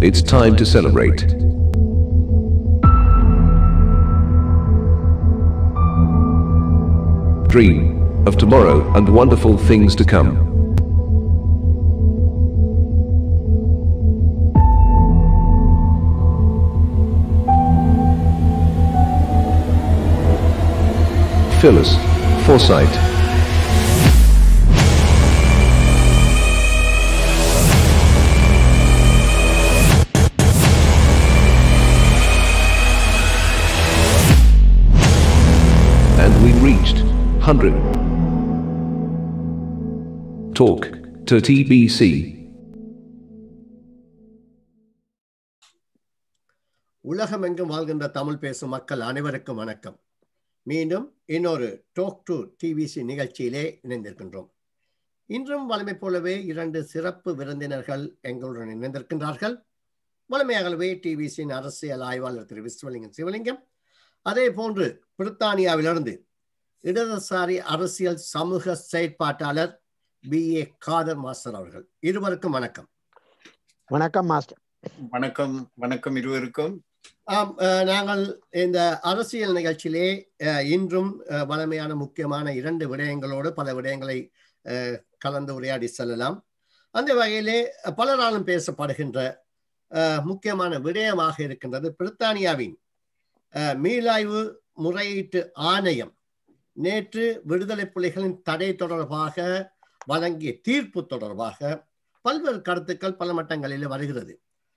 It's time to celebrate. Dream of tomorrow and wonderful things to come. Phyllis Foresight. And we reached 100. Talk to TBC. உலகமெங்கும் வாழ்கின்ற தமிழ் பேசும் மக்கள் அனைவருக்கும் வணக்கம் மீண்டும் இன்னொரு டோக் டு டிவிசி நிகழ்ச்சியிலே இணைந்திருக்கின்றோம் இன்றும் வலிமை போலவே இரண்டு சிறப்பு விருந்தினர்கள் எங்களுடன் இணைந்திருக்கின்றார்கள் வலிமையாகவே டிவிசியின் அரசியல் ஆய்வாளர் திரு விஸ்வலிங்கம் சிவலிங்கம் அதே போன்று பிரித்தானியாவிலிருந்து இடதுசாரி அரசியல் சமூக செயற்பாட்டாளர் பி ஏ காதர் மாஸ்டர் அவர்கள் இருவருக்கும் வணக்கம் வணக்கம் மாஸ்டர் வணக்கம் வணக்கம் இருவருக்கும் ஆம் அஹ், நாங்கள் இந்த அரசியல் நிகழ்ச்சியிலே அஹ், இன்றும் அஹ், வளமையான முக்கியமான இரண்டு விடயங்களோடு பல விடயங்களை அஹ், கலந்து உரையாடி செல்லலாம் அந்த வகையிலே அஹ், பலராலும் பேசப்படுகின்ற அஹ், முக்கியமான விடயமாக இருக்கின்றது பிரித்தானியாவின் அஹ், மீளாய்வு முறையீட்டு ஆணையம் நேற்று விடுதலை புலிகளின் தடை தொடர்பாக வழங்கிய தீர்ப்பு தொடர்பாக பல்வேறு கருத்துக்கள் பல மட்டங்களில் வருகிறது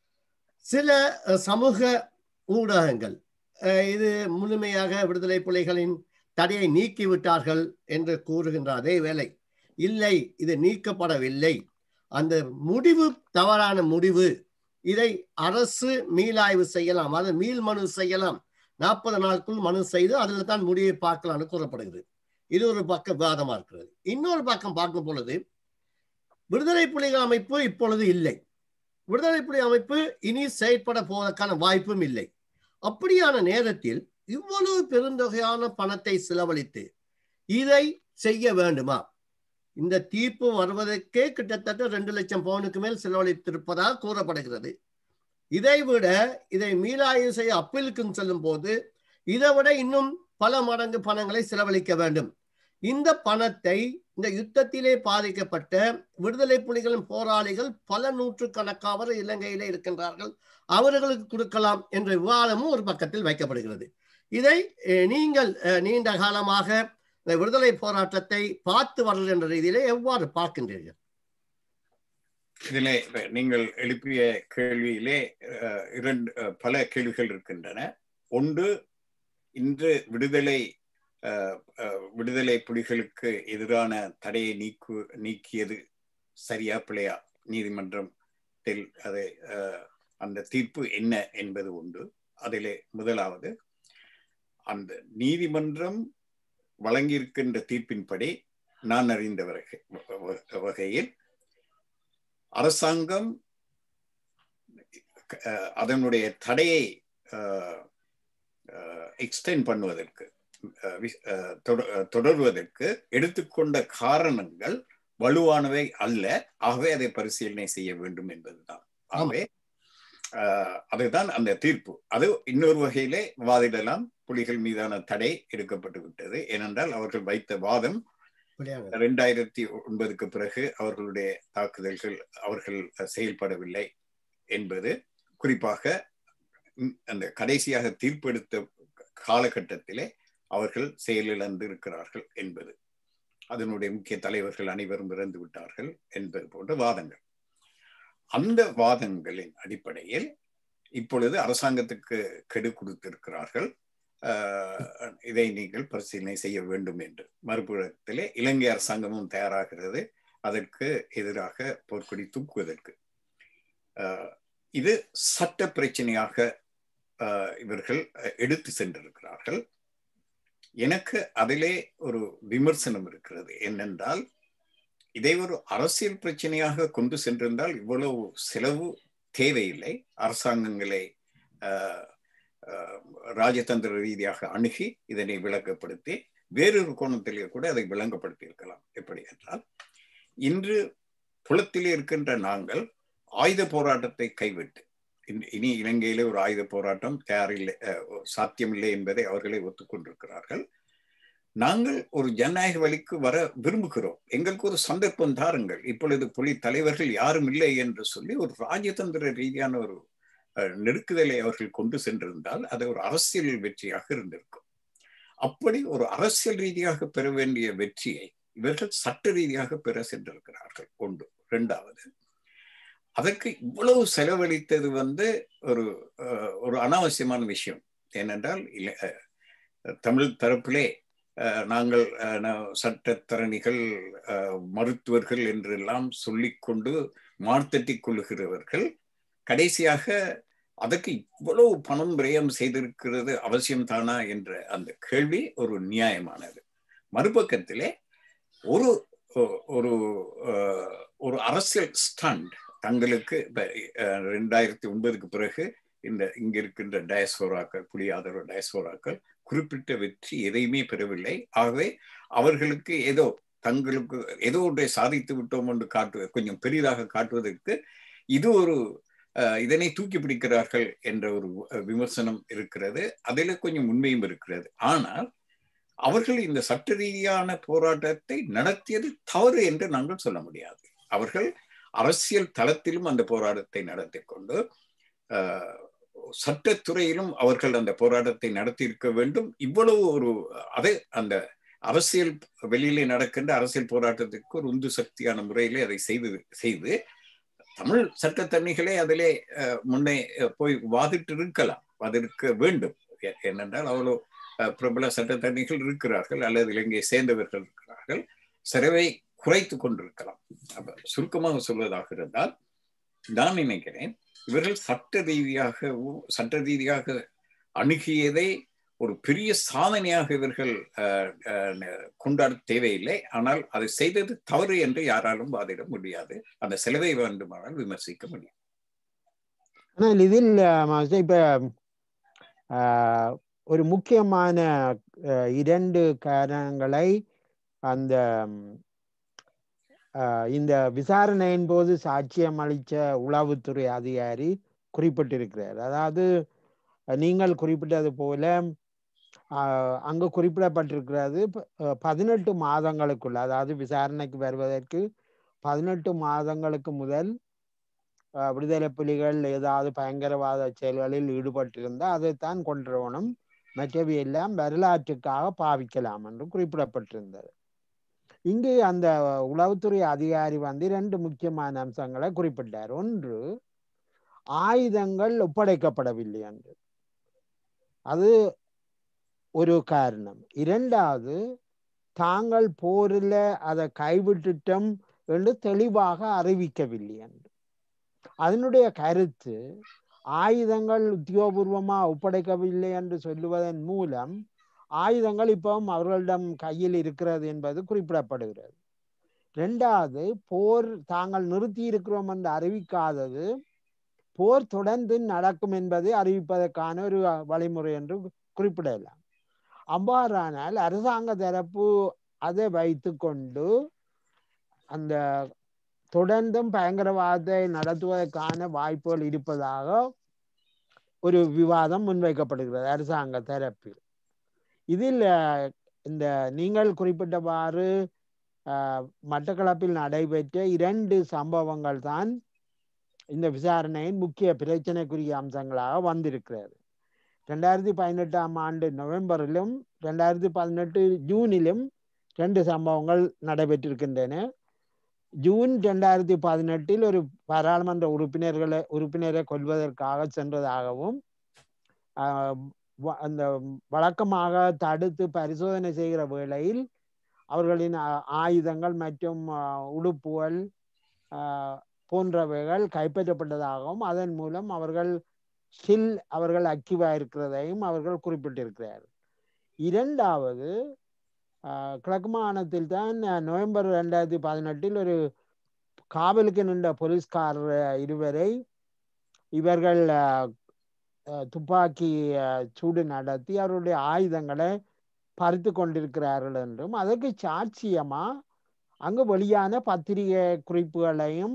சில அஹ், சமூக ஊடகங்கள் அஹ், இது முழுமையாக விடுதலை புலிகளின் தடையை நீக்கிவிட்டார்கள் என்று கூறுகின்ற அதே வேளை இல்லை இது நீக்கப்படவில்லை அந்த முடிவு தவறான முடிவு இதை அரசு மீளாய்வு செய்யலாம் அது மீள் மனு செய்யலாம் நாற்பது நாளுக்குள் மனு செய்து அதில் தான் முடிவை பார்க்கலாம்னு கூறப்படுகிறது இது ஒரு பக்கம் விவாதமா இருக்கிறது இன்னொரு பக்கம் பார்க்கும் பொழுது விடுதலை புலிகள் அமைப்பு இப்பொழுது இல்லை விடுதலை புலி அமைப்பு இனி செயற்பட போவதற்கான வாய்ப்பும் இல்லை அப்படியான நேரத்தில் இவ்வளவு பெருந்தொகையான பணத்தை செலவழித்து இதை செய்ய வேண்டுமா இந்த தீர்ப்பு வருவதற்கே கிட்டத்தட்ட ரெண்டு லட்சம் பவுனுக்கு மேல் செலவழித்திருப்பதாக கூறப்படுகிறது இதை விட இதை மீளாய்வு செய்ய அப்பீலுக்கு செல்லும் போது இதை விட இன்னும் பல மடங்கு பணங்களை செலவழிக்க வேண்டும் இந்த பணத்தை இந்த யுத்தத்திலே பாதிக்கப்பட்ட விடுதலை புலிகளின் போராளிகள் பல நூற்று கணக்காவர் இலங்கையிலே இருக்கின்றார்கள் அவர்களுக்கு கொடுக்கலாம் என்ற விவாதமும் ஒரு பக்கத்தில் வைக்கப்படுகிறது இதை அஹ், நீங்கள் அஹ், நீண்ட காலமாக இந்த விடுதலை போராட்டத்தை பார்த்து வரல் என்ற ரீதியிலே எவ்வாறு பார்க்கின்றீர்கள் இதிலே இப்ப நீங்கள் எழுப்பிய கேள்வியிலே அஹ், இரண்டு அஹ், பல கேள்விகள் இருக்கின்றன ஒன்று இன்று விடுதலை அஹ், அஹ், விடுதலை புலிகளுக்கு எதிரான தடையை நீக்கு நீக்கியது சரியா பிழையா நீதிமன்றத்தில் அதை அஹ், அந்த தீர்ப்பு என்ன என்பது உண்டு அதிலே முதலாவது அந்த நீதிமன்றம் வழங்கியிருக்கின்ற தீர்ப்பின்படி நான் அறிந்த வகை- வ- வகையில் அரசாங்கம் அஹ், அதனுடைய தடையை எக்ஸ்டெண்ட் பண்ணுவதற்கு அஹ், வி- அஹ், தொட- அஹ், தொடர்வதற்கு எடுத்துக்கொண்ட காரணங்கள் வலுவானவை அல்ல ஆகவே அதை பரிசீலனை செய்ய வேண்டும் என்பதுதான் ஆகவே அஹ், அதுதான் அந்த தீர்ப்பு அது இன்னொரு வகையிலே வாதிடலாம் புலிகள் மீதான தடை எடுக்கப்பட்டு விட்டது ஏனென்றால் அவர்கள் வைத்த வாதம் அப்படியாக ரெண்டாயிரத்தி ஒன்பதுக்கு பிறகு அவர்களுடைய தாக்குதல்கள் அவர்கள் செயல்படவில்லை என்பது குறிப்பாக ம், அந்த கடைசியாக தீர்ப்பெடுத்த காலகட்டத்திலே அவர்கள் செயலிழந்து இருக்கிறார்கள் என்பது அதனுடைய முக்கிய தலைவர்கள் அனைவரும் இறந்து விட்டார்கள் என்பது போன்ற வாதங்கள் அந்த வாதங்களின் அடிப்படையில் இப்பொழுது அரசாங்கத்துக்கு கெடு கொடுத்திருக்கிறார்கள் ஆஹ், இதை நீங்கள் பரிசீலனை செய்ய வேண்டும் என்று மறுபுறத்திலே இலங்கை அரசாங்கமும் தயாராகிறது அதற்கு எதிராக போர்க்கொடி தூக்குவதற்கு ஆஹ், இது சட்ட பிரச்சனையாக ஆஹ், இவர்கள் எடுத்து சென்றிருக்கிறார்கள் எனக்கு அதிலே ஒரு விமர்சனம் இருக்கிறது என்னென்றால் இதை ஒரு அரசியல் பிரச்சனையாக கொண்டு சென்றிருந்தால் இவ்வளவு செலவு தேவையில்லை அரசாங்கங்களை ஆஹ், ஆஹ், ராஜதந்திர ரீதியாக அணுகி இதனை விளக்கப்படுத்தி வேறொரு கோணத்திலே கூட அதை விளங்கப்படுத்தி இருக்கலாம் எப்படி என்றால் இன்று புலத்திலே இருக்கின்ற நாங்கள் ஆயுத போராட்டத்தை கைவிட்டு இனி- இனி இலங்கையிலே ஒரு ஆயுத போராட்டம் தயாரில்லை அஹ், சாத்தியமில்லை என்பதை அவர்களே ஒத்துக்கொண்டிருக்கிறார்கள் நாங்கள் ஒரு ஜனநாயக வழிக்கு வர விரும்புகிறோம் எங்களுக்கு ஒரு சந்தர்ப்பம் தாருங்கள் இப்பொழுது புலி தலைவர்கள் யாரும் இல்லை என்று சொல்லி ஒரு ராஜதந்திர ரீதியான ஒரு அஹ், நெருக்குதலை அவர்கள் கொண்டு சென்றிருந்தால் அது ஒரு அரசியல் வெற்றியாக இருந்திருக்கும் அப்படி ஒரு அரசியல் ரீதியாக பெற வேண்டிய வெற்றியை இவர்கள் சட்ட ரீதியாக பெற சென்றிருக்கிறார்கள் ஒன்று இரண்டாவது அதற்கு இவ்வளவு செலவழித்தது வந்து ஒரு அஹ், ஒரு அனாவசியமான விஷயம் ஏனென்றால் இல- அஹ், தமிழ் தரப்பிலே அஹ், நாங்கள் அஹ், ந- சட்டத்தரணிகள் அஹ், மருத்துவர்கள் என்றெல்லாம் சொல்லிக்கொண்டு மார்த்தட்டிக் கொள்ளுகிறவர்கள் கடைசியாக அதற்கு இவ்வளவு பணம் விரயம் செய்திருக்கிறது அவசியம்தானா என்ற அந்த கேள்வி ஒரு நியாயமானது மறுபக்கத்திலே ஒரு ஒ- ஒரு அஹ், ஒரு அரசியல் ஸ்டண்ட் தங்களுக்கு இப்ப, அஹ், ரெண்டாயிரத்தி ஒன்பதுக்கு பிறகு இந்த இங்க இருக்கின்ற டயஸ்போராக்கள் புலி ஆதரவு டயஸ்போராக்கள் குறிப்பிட்ட வெற்றி எதையுமே பெறவில்லை ஆகவே அவர்களுக்கு ஏதோ தங்களுக்கு ஏதோ ஒன்றை சாதித்து விட்டோம் என்று காட்டுவது கொஞ்சம் பெரிதாக காட்டுவதற்கு இது ஒரு அஹ், இதனை தூக்கி பிடிக்கிறார்கள் என்ற ஒரு அஹ், விமர்சனம் இருக்கிறது அதில் கொஞ்சம் உண்மையும் இருக்கிறது ஆனால் அவர்கள் இந்த சட்ட ரீதியான போராட்டத்தை நடத்தியது தவறு என்று நாங்கள் சொல்ல முடியாது அவர்கள் அரசியல் தளத்திலும் அந்த போராட்டத்தை நடத்தி கொண்டு அஹ், சட்டத்துறையிலும் அவர்கள் அந்த போராட்டத்தை நடத்தி இருக்க வேண்டும் இவ்வளவு ஒரு அதை அந்த அரசியல் வெளியிலே நடக்கின்ற அரசியல் போராட்டத்திற்கு ஒரு உந்து சக்தியான முறையிலே அதை செய்து செய்து தமிழ் சட்டத்தரணிகளே அதிலே அஹ், முன்னே அஹ், போய் வாதிட்டு இருக்கலாம் வாதிருக்க வேண்டும் ஏ- ஏனென்றால் அவ்வளோ அஹ், பிரபல சட்டத்தரணிகள் இருக்கிறார்கள் அல்லது இலங்கையை சேர்ந்தவர்கள் இருக்கிறார்கள் செலவை குறைத்து கொண்டிருக்கலாம் அப்ப சுருக்கமாக சொல்வதாக இருந்தால் நான் நினைக்கிறேன் இவர்கள் சட்ட ரீதியாக சட்ட ரீதியாக அணுகியதை ஒரு பெரிய சாதனையாக இவர்கள் அஹ், அஹ், கொண்டாட தேவையில்லை ஆனால் அதை செய்தது தவறு என்று யாராலும் வாதிட முடியாது அந்த செலவை வேண்டுமானால் விமர்சிக்க முடியும் ஆனால் இதில் அஹ், மாஸ்டர், இப்ப ஆஹ், ஒரு முக்கியமான அஹ், இரண்டு காரணங்களை அந்த ம், ஆஹ், இந்த விசாரணையின் போது சாட்சியம் அளித்த உளவுத்துறை அதிகாரி குறிப்பிட்டிருக்கிறார் அதாவது அஹ், நீங்கள் குறிப்பிட்டது போல ஆஹ், அங்கு குறிப்பிடப்பட்டிருக்கிறது ப- அஹ், பதினெட்டு மாதங்களுக்குள்ள அதாவது விசாரணைக்கு வருவதற்கு பதினெட்டு மாதங்களுக்கு முதல் அஹ், விடுதலை புலிகள் ஏதாவது பயங்கரவாத செயல்களில் ஈடுபட்டிருந்தால் அதைத்தான் கொண்டுவணும் மற்றவை எல்லாம் வரலாற்றுக்காக பாவிக்கலாம் என்று குறிப்பிடப்பட்டிருந்தது இங்கு அந்த உளவுத்துறை அதிகாரி வந்து இரண்டு முக்கியமான அம்சங்களை குறிப்பிட்டார் ஒன்று ஆயுதங்கள் ஒப்படைக்கப்படவில்லை என்று அது ஒரு காரணம் இரண்டாவது தாங்கள் போரில் அதை கைவிட்டுட்டோம் என்று தெளிவாக அறிவிக்கவில்லை என்று அதனுடைய கருத்து ஆயுதங்கள் உத்தியோகபூர்வமா ஒப்படைக்கவில்லை என்று சொல்லுவதன் மூலம் ஆயுதங்கள் இப்பவும் அவர்களிடம் கையில் இருக்கிறது என்பது குறிப்பிடப்படுகிறது ரெண்டாவது போர் தாங்கள் நிறுத்தி இருக்கிறோம் என்று அறிவிக்காதது போர் தொடர்ந்து நடக்கும் என்பதை அறிவிப்பதற்கான ஒரு வழிமுறை என்று குறிப்பிடலாம் அவ்வாறானால் அரசாங்க தரப்பு அதை வைத்துக்கொண்டு அந்த தொடர்ந்தும் பயங்கரவாதத்தை நடத்துவதற்கான வாய்ப்புகள் இருப்பதாக ஒரு விவாதம் முன்வைக்கப்படுகிறது அரசாங்க தரப்பில் இதில் அஹ், இந்த நீங்கள் குறிப்பிட்டவாறு அஹ், மட்டக்களப்பில் நடைபெற்ற இரண்டு சம்பவங்கள் தான் இந்த விசாரணையின் முக்கிய பிரச்சனைக்குரிய அம்சங்களாக வந்திருக்கிறது ரெண்டாயிரத்தி பதினெட்டாம் ஆண்டு நவம்பரிலும் ரெண்டாயிரத்தி பதினெட்டு ஜூனிலும் ரெண்டு சம்பவங்கள் நடைபெற்றிருக்கின்றன ஜூன் ரெண்டாயிரத்தி பதினெட்டில் ஒரு பாராளுமன்ற உறுப்பினர்களை உறுப்பினரை கொல்வதற்காக சென்றதாகவும் ஆஹ், வ- அந்த வழக்கமாக தடுத்து பரிசோதனை செய்கிற வேளையில் அவர்களின் ஆ- ஆயுதங்கள் மற்றும் ஆஹ், உடுப்புகள் ஆஹ், போன்றவைகள் கைப்பற்றப்பட்டதாகவும் அதன் மூலம் அவர்கள் ஸ்டில் அவர்கள் ஆக்டிவாக இருக்கிறதையும் அவர்கள் குறிப்பிட்டிருக்கிறார்கள் இரண்டாவது ஆஹ், கிழக்கு மாகாணத்தில் தான் நவம்பர் ரெண்டாயிரத்தி பதினெட்டில் ஒரு காவலுக்கு நின்ற போலீஸ்காரர் இருவரை இவர்கள் ஆஹ், ஆஹ், துப்பாக்கி ஆஹ், சூடு நடத்தி அவருடைய ஆயுதங்களை பறித்து கொண்டிருக்கிறார்கள் என்றும் அதற்கு சாட்சியமா அங்கு வெளியான பத்திரிகை குறிப்புகளையும்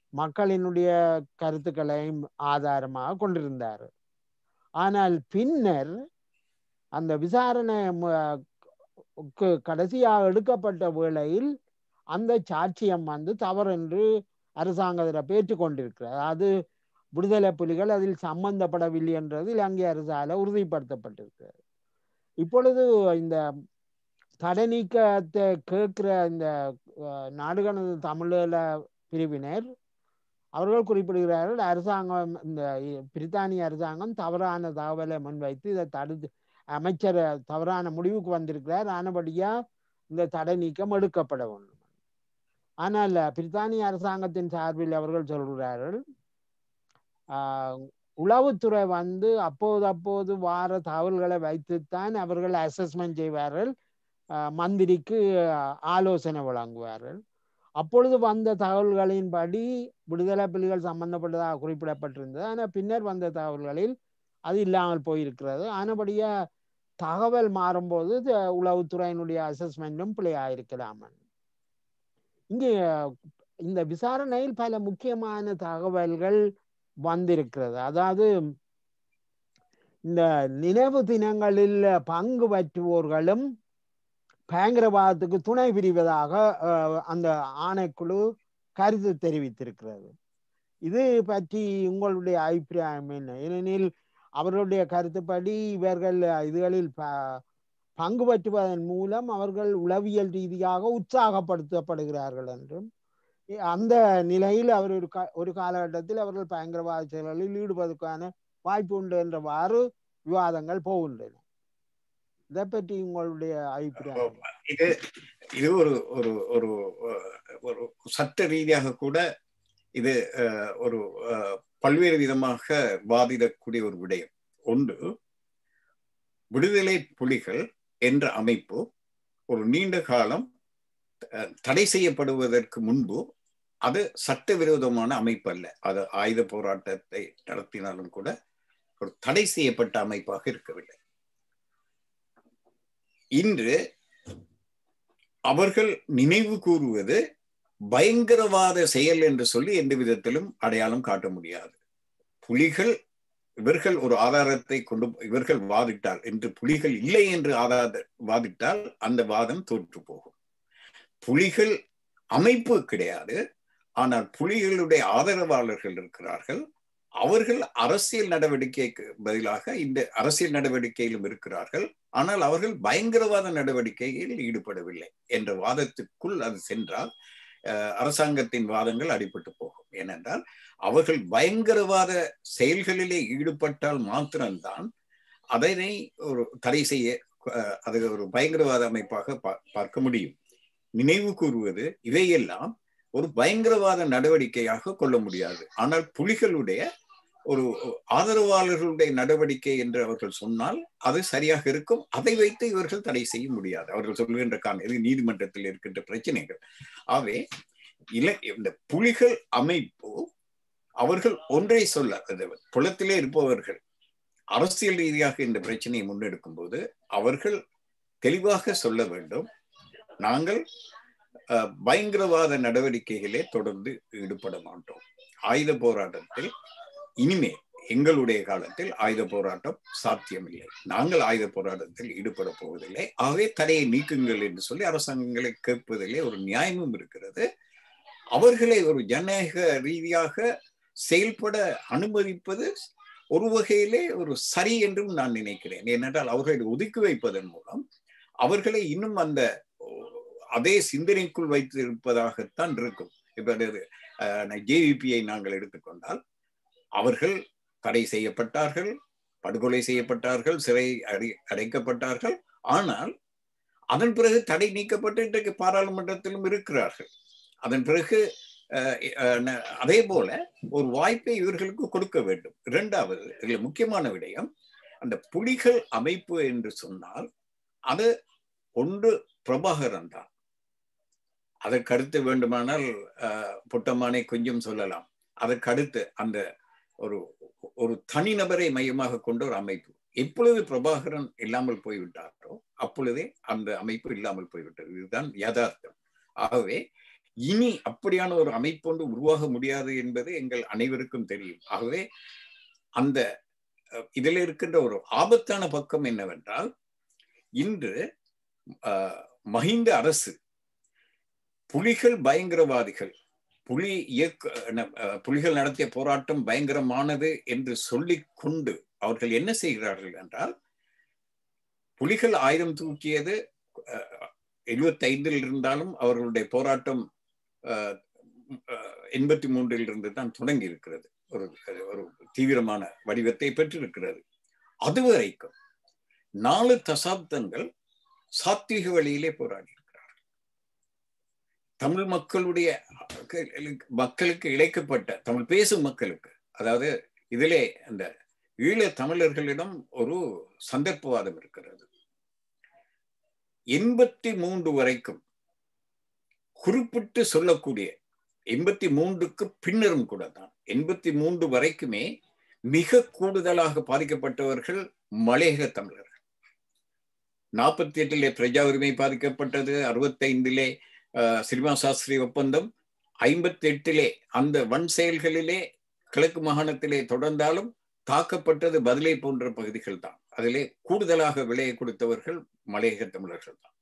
மக்களினுடைய கருத்துக்களையும் ஆதாரமாக கொண்டிருந்தார் ஆனால் பின்னர் அந்த விசாரணை ம- க்கு கடைசியாக எடுக்கப்பட்ட வேளையில் அந்த சாட்சியம் வந்து தவறென்று அரசாங்கத்தில் பெற்றுக்கொண்டிருக்கிறது அது விடுதலை புலிகள் அதில் சம்பந்தப்படவில்லை என்றது இலங்கை அரசால உறுதிப்படுத்தப்பட்டிருக்கிறது இப்பொழுது இந்த தடை நீக்கத்தை கேட்கிற இந்த அஹ், நாடுகணது தமிழீழ பிரிவினர் அவர்கள் குறிப்பிடுகிறார்கள் அரசாங்கம் இந்த இ- பிரித்தானிய அரசாங்கம் தவறான தகவலை முன்வைத்து இதை தடுத்து அமைச்சர் தவறான முடிவுக்கு வந்திருக்கிறார் ஆனபடியா இந்த தடை நீக்கம் எடுக்கப்பட வேண்டும் ஆனால் பிரித்தானிய அரசாங்கத்தின் சார்பில் அவர்கள் சொல்கிறார்கள் ஆஹ், உளவுத்துறை வந்து அப்போது அப்போது வார தகவல்களை வைத்துத்தான் அவர்கள் அசஸ்மெண்ட் செய்வார்கள் ஆஹ், மந்திரிக்கு ஆஹ், ஆலோசனை வழங்குவார்கள் அப்பொழுது வந்த தகவல்களின்படி விடுதலை புலிகள் சம்பந்தப்பட்டதாக குறிப்பிடப்பட்டிருந்தது ஆனால் பின்னர் வந்த தகவல்களில் அது இல்லாமல் போயிருக்கிறது ஆனபடியா தகவல் மாறும்போது த- உளவுத்துறையினுடைய அசஸ்மெண்ட்டும் பிழையாயிருக்கலாம் இங்கே இந்த விசாரணையில் பல முக்கியமான தகவல்கள் வந்திருக்கிறது அதாவது இந்த நினைவு தினங்களில் பங்கு பற்றுவோர்களும் பயங்கரவாதத்துக்கு துணை புரிவதாக அஹ், அந்த ஆணைக்குழு கருத்து தெரிவித்திருக்கிறது இது பற்றி உங்களுடைய அபிப்பிராயம் என்ன ஏனெனில் அவர்களுடைய கருத்துப்படி இவர்கள் இதுகளில் ப- பங்கு பற்றுவதன் மூலம் அவர்கள் உளவியல் ரீதியாக உற்சாகப்படுத்தப்படுகிறார்கள் என்றும் இ- அந்த நிலையில் அவர் ஒரு கா- ஒரு காலகட்டத்தில் அவர்கள் பயங்கரவாத செயல்களில் ஈடுபடுவதற்கான வாய்ப்பு உண்டு என்றவாறு விவாதங்கள் போகின்றன இதை பற்றி உங்களுடைய அபிப்பிராயம் இது இது ஒரு ஒரு ஒரு அஹ், ஒரு சட்ட ரீதியாக கூட இது அஹ், ஒரு அஹ், பல்வேறு விதமாக வாதிடக்கூடிய ஒரு விடயம் ஒன்று விடுதலை புலிகள் என்ற அமைப்பு ஒரு நீண்ட காலம் அஹ், தடை செய்யப்படுவதற்கு முன்பு அது சட்டவிரோதமான அமைப்பு அல்ல அது ஆயுத போராட்டத்தை நடத்தினாலும் கூட ஒரு தடை செய்யப்பட்ட அமைப்பாக இருக்கவில்லை இன்று அவர்கள் நினைவு கூறுவது பயங்கரவாத செயல் என்று சொல்லி எந்த விதத்திலும் அடையாளம் காட்ட முடியாது புலிகள் இவர்கள் ஒரு ஆதாரத்தை கொண்டு இவர்கள் வாதிட்டால் என்று புலிகள் இல்லை என்று ஆதார வாதிட்டால் அந்த வாதம் தோற்று போகும் புலிகள் அமைப்பு கிடையாது ஆனால் புலிகளுடைய ஆதரவாளர்கள் இருக்கிறார்கள் அவர்கள் அரசியல் நடவடிக்கைக்கு பதிலாக இந்த அரசியல் நடவடிக்கையிலும் இருக்கிறார்கள் ஆனால் அவர்கள் பயங்கரவாத நடவடிக்கையில் ஈடுபடவில்லை என்ற வாதத்துக்குள் அது சென்றால் அஹ், அரசாங்கத்தின் வாதங்கள் அடிபட்டு போகும் ஏனென்றால் அவர்கள் பயங்கரவாத செயல்களிலே ஈடுபட்டால் மாத்திரம்தான் அதனை ஒரு தடை செய்ய அஹ், அது ஒரு பயங்கரவாத அமைப்பாக பா- பார்க்க முடியும் நினைவு கூறுவது இவையெல்லாம் ஒரு பயங்கரவாத நடவடிக்கையாக கொள்ள முடியாது ஆனால் புலிகளுடைய ஒரு ஆதரவாளர்களுடைய நடவடிக்கை என்று அவர்கள் சொன்னால் அது சரியாக இருக்கும் அதை வைத்து இவர்கள் தடை செய்ய முடியாது அவர்கள் சொல்லுகின்ற காரணம் இது நீதிமன்றத்தில் இருக்கின்ற பிரச்சனைகள் ஆகவே இல இந்த புலிகள் அமைப்பு அவர்கள் ஒன்றை சொல்ல அது புலத்திலே இருப்பவர்கள் அரசியல் ரீதியாக இந்த பிரச்சனையை முன்னெடுக்கும் போது அவர்கள் தெளிவாக சொல்ல வேண்டும் நாங்கள் அஹ், பயங்கரவாத நடவடிக்கைகளே தொடர்ந்து ஈடுபட மாட்டோம் ஆயுத போராட்டத்தில் இனிமே எங்களுடைய காலத்தில் ஆயுத போராட்டம் சாத்தியமில்லை நாங்கள் ஆயுத போராட்டத்தில் ஈடுபட போவதில்லை ஆகவே தடையை நீக்குங்கள் என்று சொல்லி அரசாங்கங்களை கேட்பதிலே ஒரு நியாயமும் இருக்கிறது அவர்களை ஒரு ஜனநாயக ரீதியாக செயல்பட அனுமதிப்பது ஒரு வகையிலே ஒரு சரி என்றும் நான் நினைக்கிறேன் ஏனென்றால் அவர்களை ஒதுக்கி வைப்பதன் மூலம் அவர்களை இன்னும் அந்த அதே சிந்தனைக்குள் வைத்திருப்பதாகத்தான் இருக்கும் இப்ப ஜேவிபியை நாங்கள் எடுத்துக்கொண்டால் அவர்கள் தடை செய்யப்பட்டார்கள் படுகொலை செய்யப்பட்டார்கள் சிறை அடை அடைக்கப்பட்டார்கள் ஆனால் அதன் பிறகு தடை நீக்கப்பட்டு இன்றைக்கு பாராளுமன்றத்திலும் இருக்கிறார்கள் அதன் பிறகு அஹ், அஹ், ந- அதே போல ஒரு வாய்ப்பை இவர்களுக்கு கொடுக்க வேண்டும் இரண்டாவது இதுல முக்கியமான விடயம் அந்த புலிகள் அமைப்பு என்று சொன்னால் அது ஒன்று பிரபாகரன் தான் அதற்கு அடுத்து வேண்டுமானால் அஹ், புட்டம்மானை கொஞ்சம் சொல்லலாம் அதற்கு அடுத்து அந்த ஒரு ஒரு தனிநபரை மையமாக கொண்ட ஒரு அமைப்பு எப்பொழுது பிரபாகரன் இல்லாமல் போய்விட்டாரோ அப்பொழுதே அந்த அமைப்பு இல்லாமல் போய்விட்டது இதுதான் யதார்த்தம் ஆகவே இனி அப்படியான ஒரு அமைப்பொன்று உருவாக முடியாது என்பது எங்கள் அனைவருக்கும் தெரியும் ஆகவே அந்த அஹ், இதில் இருக்கின்ற ஒரு ஆபத்தான பக்கம் என்னவென்றால் இன்று அஹ், மஹிந்த அரசு புலிகள் பயங்கரவாதிகள் புலி இயக்க அஹ், புலிகள் நடத்திய போராட்டம் பயங்கரமானது என்று சொல்லிக் கொண்டு அவர்கள் என்ன செய்கிறார்கள் என்றால் புலிகள் ஆயுதம் தூக்கியது எழுபத்தி ஐந்தில் இருந்தாலும் அவர்களுடைய போராட்டம் எண்பத்தி மூன்றில் இருந்து தான் தொடங்கி இருக்கிறது ஒரு ஒரு தீவிரமான வடிவத்தை பெற்றிருக்கிறது அதுவரைக்கும் நாலு தசாப்தங்கள் சாத்வீக வழியிலே போராடி இருக்கிறார்கள் தமிழ் மக்களுடைய மக்களுக்கு இழைக்கப்பட்ட தமிழ் பேசும் மக்களுக்கு அதாவது இதிலே அந்த ஈழ தமிழர்களிடம் ஒரு சந்தர்ப்பவாதம் இருக்கிறது எண்பத்தி மூன்று வரைக்கும் குறிப்பிட்டு சொல்லக்கூடிய எண்பத்தி மூன்றுக்கு பின்னரும் கூட தான் எண்பத்தி மூன்று வரைக்குமே மிக கூடுதலாக பாதிக்கப்பட்டவர்கள் மலையக தமிழர்கள் நாற்பத்தி எட்டிலே பிரஜா உரிமை பாதிக்கப்பட்டது அறுபத்தைந்திலே சினிமா சாஸ்திரி ஒப்பந்தம் ஐம்பத்தி எட்டிலே அந்த வன் செயல்களிலே கிழக்கு மாகாணத்திலே தொடர்ந்தாலும் தாக்கப்பட்டது பதிலை போன்ற பகுதிகள் தான் அதிலே கூடுதலாக விலையை கொடுத்தவர்கள் மலையக தமிழர்கள் தான்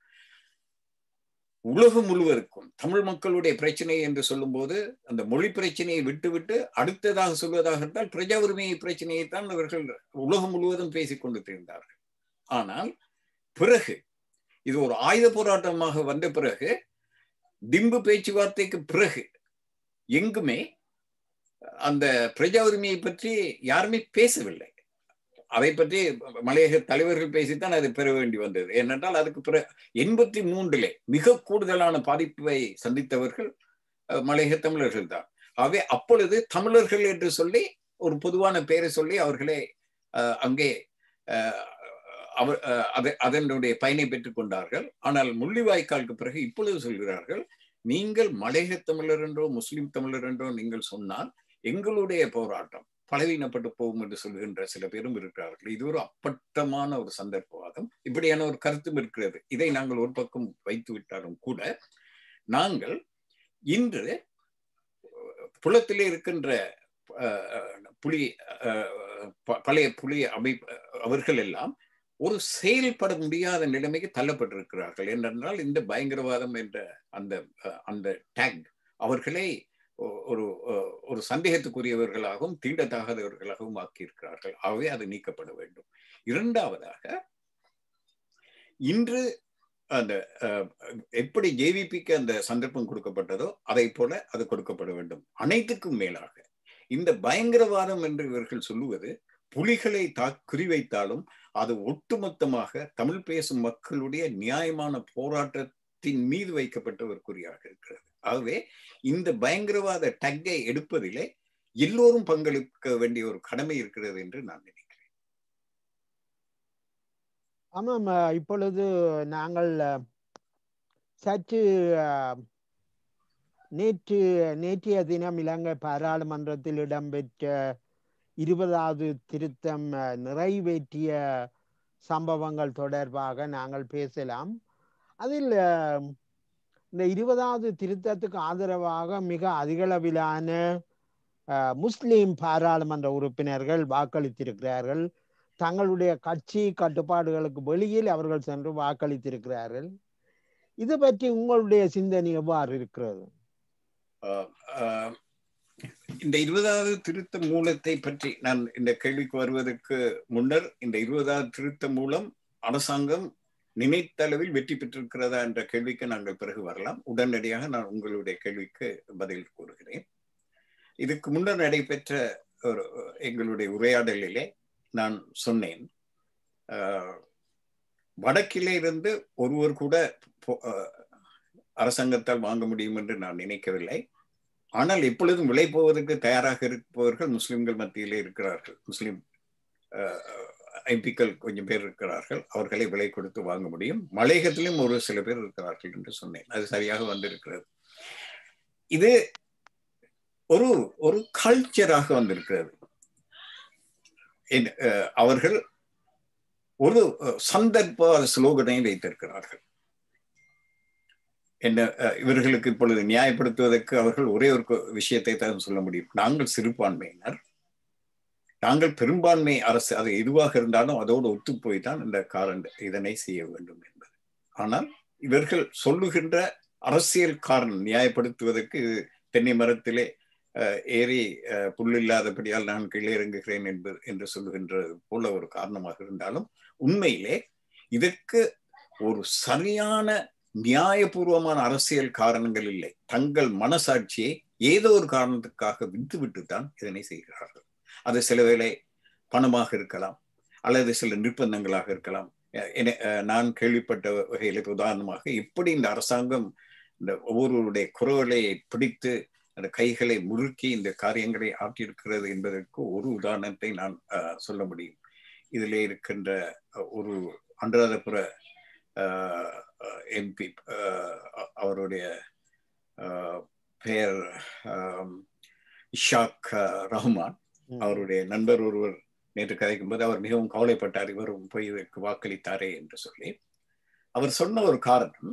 உலகம் முழுவதற்கும் தமிழ் மக்களுடைய பிரச்சனை என்று சொல்லும்போது அந்த மொழி பிரச்சனையை விட்டுவிட்டு அடுத்ததாக சொல்வதாக இருந்தால் பிரஜா உரிமை பிரச்சனையை தான் அவர்கள் உலகம் முழுவதும் பேசிக் கொண்டு தெரிந்தார்கள் ஆனால் பிறகு இது ஒரு ஆயுத போராட்டமாக வந்த பிறகு திம்பு பேச்சுவார்த்தைக்கு பிறகு எங்குமே அந்த பிரஜா உரிமையை பற்றி யாருமே பேசவில்லை அதை பற்றி மலையக தலைவர்கள் பேசித்தான் அது பெற வேண்டி வந்தது ஏனென்றால் அதுக்கு பிற எண்பத்தி மூன்றிலே மிக கூடுதலான பாதிப்பை சந்தித்தவர்கள் மலையக தமிழர்கள் தான் ஆகவே அப்பொழுது தமிழர்கள் என்று சொல்லி ஒரு பொதுவான பெயரை சொல்லி அவர்களே அங்கே அவர் அதனுடைய பயனை பெற்றுக் கொண்டார்கள் ஆனால் முள்ளிவாய்க்காலுக்கு பிறகு இப்பொழுது சொல்கிறார்கள் நீங்கள் மலையக தமிழர் என்றோ முஸ்லிம் தமிழர் என்றோ நீங்கள் சொன்னால் எங்களுடைய போராட்டம் பலவீனப்பட்டு போகும் என்று சொல்கின்ற சில பேரும் இருக்கிறார்கள் இது ஒரு அப்பட்டமான ஒரு சந்தர்ப்பவாதம் இப்படியான ஒரு கருத்தும் இருக்கிறது இதை நாங்கள் ஒரு பக்கம் வைத்து விட்டாலும் கூட நாங்கள் இன்று புலத்திலே இருக்கின்ற புலி பழைய புலி அமைப்பு அவர்கள் எல்லாம் ஒரு செயல்பட முடியாத நிலைமைக்கு தள்ளப்பட்டிருக்கிறார்கள் ஏனென்றால் இந்த பயங்கரவாதம் என்ற அந்த அந்த டேக் அவர்களை ஒரு ஒரு சந்தேகத்துக்குரியவர்களாகவும் தீண்டத்தகாதவர்களாகவும் ஆக்கியிருக்கிறார்கள் ஆகவே அது நீக்கப்பட வேண்டும் இரண்டாவதாக இன்று அந்த எப்படி ஜேவிபிக்கு அந்த சந்தர்ப்பம் கொடுக்கப்பட்டதோ அதை போல அது கொடுக்கப்பட வேண்டும் அனைத்துக்கும் மேலாக இந்த பயங்கரவாதம் என்று இவர்கள் சொல்லுவது புலிகளை தா குறிவைத்தாலும் அது ஒட்டுமொத்தமாக தமிழ் பேசும் மக்களுடைய நியாயமான போராட்டத்தின் மீது வைக்கப்பட்ட ஒரு குறியாக இருக்கிறது ஆகவே இந்த பயங்கரவாத டக்கை எடுப்பதிலே எல்லோரும் பங்களிக்க வேண்டிய ஒரு கடமை இருக்கிறது என்று நான் நினைக்கிறேன் ஆமாம் இப்பொழுது நாங்கள் சற்று நேற்று நேற்றைய தினம் இலங்கை பாராளுமன்றத்தில் இடம்பெற்ற இருபதாவது திருத்தம் நிறைவேற்றிய சம்பவங்கள் தொடர்பாக நாங்கள் பேசலாம் அதில் இந்த இருபதாவது திருத்தத்துக்கு ஆதரவாக மிக அதிகளவிலான முஸ்லிம் பாராளுமன்ற உறுப்பினர்கள் வாக்களித்திருக்கிறார்கள் தங்களுடைய கட்சி கட்டுப்பாடுகளுக்கு வெளியில் அவர்கள் சென்று வாக்களித்திருக்கிறார்கள் இது பற்றி உங்களுடைய சிந்தனை எவ்வாறு இருக்கிறது இந்த இருபதாவது திருத்த மூலத்தை பற்றி நான் இந்த கேள்விக்கு வருவதற்கு முன்னர் இந்த இருபதாவது திருத்த மூலம் அரசாங்கம் நினைத்தளவில் வெற்றி பெற்றிருக்கிறதா என்ற கேள்விக்கு நாங்கள் பிறகு வரலாம் உடனடியாக நான் உங்களுடைய கேள்விக்கு பதில் கூறுகிறேன் இதுக்கு முன்னர் நடைபெற்ற ஒரு எங்களுடைய உரையாடலிலே நான் சொன்னேன் வடக்கிலே இருந்து ஒருவர் கூட அரசாங்கத்தால் வாங்க முடியும் என்று நான் நினைக்கவில்லை ஆனால் எப்பொழுதும் விலை போவதற்கு தயாராக இருப்பவர்கள் முஸ்லிம்கள் மத்தியிலே இருக்கிறார்கள் முஸ்லிம் எம்பிக்கள் கொஞ்சம் பேர் இருக்கிறார்கள் அவர்களை விலை கொடுத்து வாங்க முடியும் மலையகத்திலும் ஒரு சில பேர் இருக்கிறார்கள் என்று சொன்னேன் அது சரியாக வந்திருக்கிறது இது ஒரு ஒரு கல்ச்சராக வந்திருக்கிறது அவர்கள் ஒரு சந்தர்ப்ப ஸ்லோகனை வைத்திருக்கிறார்கள் என்ன அஹ், இவர்களுக்கு இப்பொழுது நியாயப்படுத்துவதற்கு அவர்கள் ஒரே ஒரு கொ- விஷயத்தை தான் சொல்ல முடியும் நாங்கள் சிறுபான்மையினர் நாங்கள் பெரும்பான்மை அரசு அது எதுவாக இருந்தாலும் அதோடு ஒத்துப்போய் தான் இந்த காரண்ட் இதனை செய்ய வேண்டும் என்பது ஆனால் இவர்கள் சொல்லுகின்ற அரசியல் காரணம் நியாயப்படுத்துவதற்கு இது தென்னை மரத்திலே அஹ், ஏறி அஹ், புல் இல்லாதபடியால் நான் கீழே இறங்குகிறேன் என்பது என்று சொல்லுகின்றது போல ஒரு காரணமாக இருந்தாலும் உண்மையிலே இதற்கு ஒரு சரியான நியாயபூர்வமான அரசியல் காரணங்கள் இல்லை தங்கள் மனசாட்சியை ஏதோ ஒரு காரணத்துக்காக விட்டுவிட்டு தான் இதனை செய்கிறார்கள் அது சில வேளை பணமாக இருக்கலாம் அல்லது சில நிர்பந்தங்களாக இருக்கலாம் அஹ் என- அஹ் நான் கேள்விப்பட்ட வகையில் இப்ப உதாரணமாக எப்படி இந்த அரசாங்கம் இந்த ஒவ்வொருவருடைய குரலை பிடித்து அந்த கைகளை முறுக்கி இந்த காரியங்களை ஆற்றியிருக்கிறது என்பதற்கு ஒரு உதாரணத்தை நான் அஹ், சொல்ல முடியும் இதிலே இருக்கின்ற அஹ், ஒரு அன்றாதபுர எம்பி அவருடைய அஹ், பெயர் அஹ், இஷாக் அஹ், ரஹ்மான் ம். அவருடைய நண்பர் ஒருவர் நேற்று கதைக்கும் போது அவர் மிகவும் கவலைப்பட்டார் இவரும் போய் இதற்கு வாக்களித்தாரே என்று சொல்லி அவர் சொன்ன ஒரு காரணம்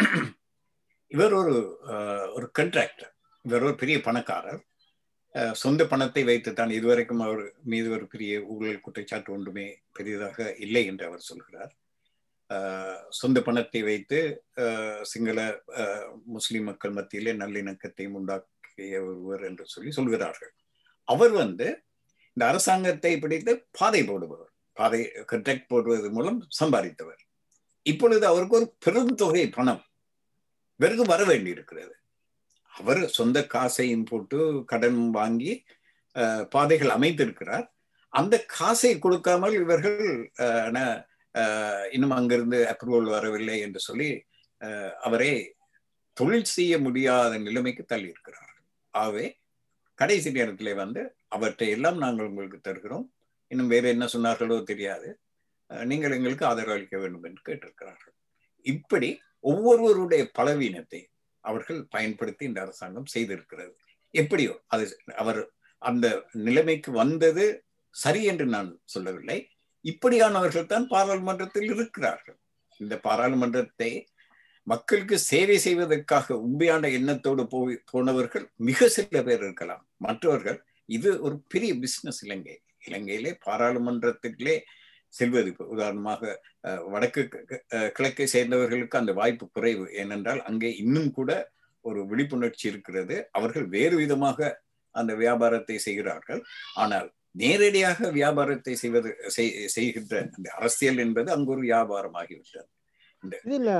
இவர் ஒரு அஹ், ஒரு கண்ட்ராக்டர் இவர் ஒரு பெரிய பணக்காரர் அஹ், சொந்த பணத்தை வைத்துத்தான் இதுவரைக்கும் அவர் மீது ஒரு பெரிய ஊழல் குற்றச்சாட்டு ஒன்றுமே பெரியதாக இல்லை என்று அவர் சொல்கிறார் அஹ், சொந்த பணத்தை வைத்து அஹ், சிங்கள அஹ், முஸ்லிம் மக்கள் மத்தியிலே நல்லிணக்கத்தையும் உண்டாக்கிய ஒருவர் என்று சொல்லி சொல்கிறார்கள் அவர் வந்து இந்த அரசாங்கத்தை பிடித்து பாதை போடுபவர் பாதை கண்டக்ட் போடுவது மூலம் சம்பாதித்தவர் இப்பொழுது அவருக்கு ஒரு பெருந்தொகை பணம் இவருக்கு வர வேண்டி இருக்கிறது அவர் சொந்த காசையும் போட்டு கடன் வாங்கி அஹ், பாதைகள் அமைத்திருக்கிறார் அந்த காசை கொடுக்காமல் இவர்கள் அஹ், ந- அஹ், இன்னும் அங்கிருந்து அப்ரூவல் வரவில்லை என்று சொல்லி அஹ், அவரை தொழில் செய்ய முடியாத நிலைமைக்கு தள்ளி இருக்கிறார்கள் ஆகவே கடைசி நேரத்திலே வந்து அவற்றை எல்லாம் நாங்கள் உங்களுக்கு தருகிறோம் இன்னும் வேற என்ன சொன்னார்களோ தெரியாது அஹ், நீங்கள் எங்களுக்கு ஆதரவு அளிக்க வேண்டும் என்று கேட்டிருக்கிறார்கள் இப்படி ஒவ்வொருவருடைய பலவீனத்தை அவர்கள் பயன்படுத்தி இந்த அரசாங்கம் செய்திருக்கிறது எப்படியோ அது அவர் அந்த நிலைமைக்கு வந்தது சரி என்று நான் சொல்லவில்லை இப்படியானவர்கள் தான் பாராளுமன்றத்தில் இருக்கிறார்கள் இந்த பாராளுமன்றத்தை மக்களுக்கு சேவை செய்வதற்காக உண்மையான எண்ணத்தோடு போய் போனவர்கள் மிக சில பேர் இருக்கலாம் மற்றவர்கள் இது ஒரு பெரிய பிசினஸ் இலங்கை இலங்கையிலே பாராளுமன்றத்திலே செல்வது இப்ப உதாரணமாக அஹ், வடக்கு க- அஹ், கிழக்கை சேர்ந்தவர்களுக்கு அந்த வாய்ப்பு குறைவு ஏனென்றால் அங்கே இன்னும் கூட ஒரு விழிப்புணர்ச்சி இருக்கிறது அவர்கள் வேறு விதமாக அந்த வியாபாரத்தை செய்கிறார்கள் ஆனால் நேரடியாக வியாபாரத்தை செய்வது செய்- செய்கின்ற அந்த அரசியல் என்பது அங்கு ஒரு வியாபாரமாகிவிட்டது இதுல